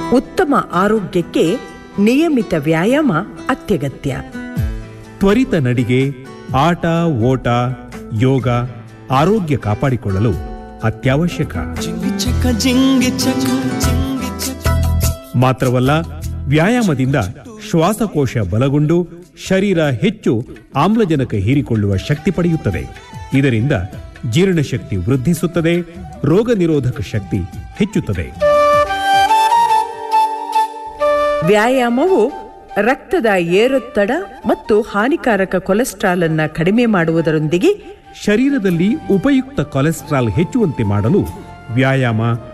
ಉತ್ತಮ ಆರೋಗ್ಯಕ್ಕೆ ನಿಯಮಿತ ವ್ಯಾಯಾಮ ಅತ್ಯಗತ್ಯ ತ್ವರಿತ ನಡಿಗೆ ಆಟ ಓಟ ಯೋಗ ಆರೋಗ್ಯ ಕಾಪಾಡಿಕೊಳ್ಳಲು ಅತ್ಯವಶ್ಯಕ ಮಾತ್ರವಲ್ಲ ವ್ಯಾಯಾಮದಿಂದ ಶ್ವಾಸಕೋಶ ಬಲಗೊಂಡು ಶರೀರ ಹೆಚ್ಚು ಆಮ್ಲಜನಕ ಹೀರಿಕೊಳ್ಳುವ ಶಕ್ತಿ ಪಡೆಯುತ್ತದೆ ಇದರಿಂದ ಜೀರ್ಣಶಕ್ತಿ ವೃದ್ಧಿಸುತ್ತದೆ ರೋಗ ನಿರೋಧಕ ಶಕ್ತಿ ಹೆಚ್ಚುತ್ತದೆ ವ್ಯಾಯಾಮವು ರಕ್ತದ ಏರೊತ್ತಡ ಮತ್ತು ಹಾನಿಕಾರಕ ಕೊಲೆಸ್ಟ್ರಾಲ್ ಅನ್ನ ಕಡಿಮೆ ಮಾಡುವುದರೊಂದಿಗೆ ಶರೀರದಲ್ಲಿ ಉಪಯುಕ್ತ ಕೊಲೆಸ್ಟ್ರಾಲ್ ಹೆಚ್ಚುವಂತೆ ಮಾಡಲು ವ್ಯಾಯಾಮ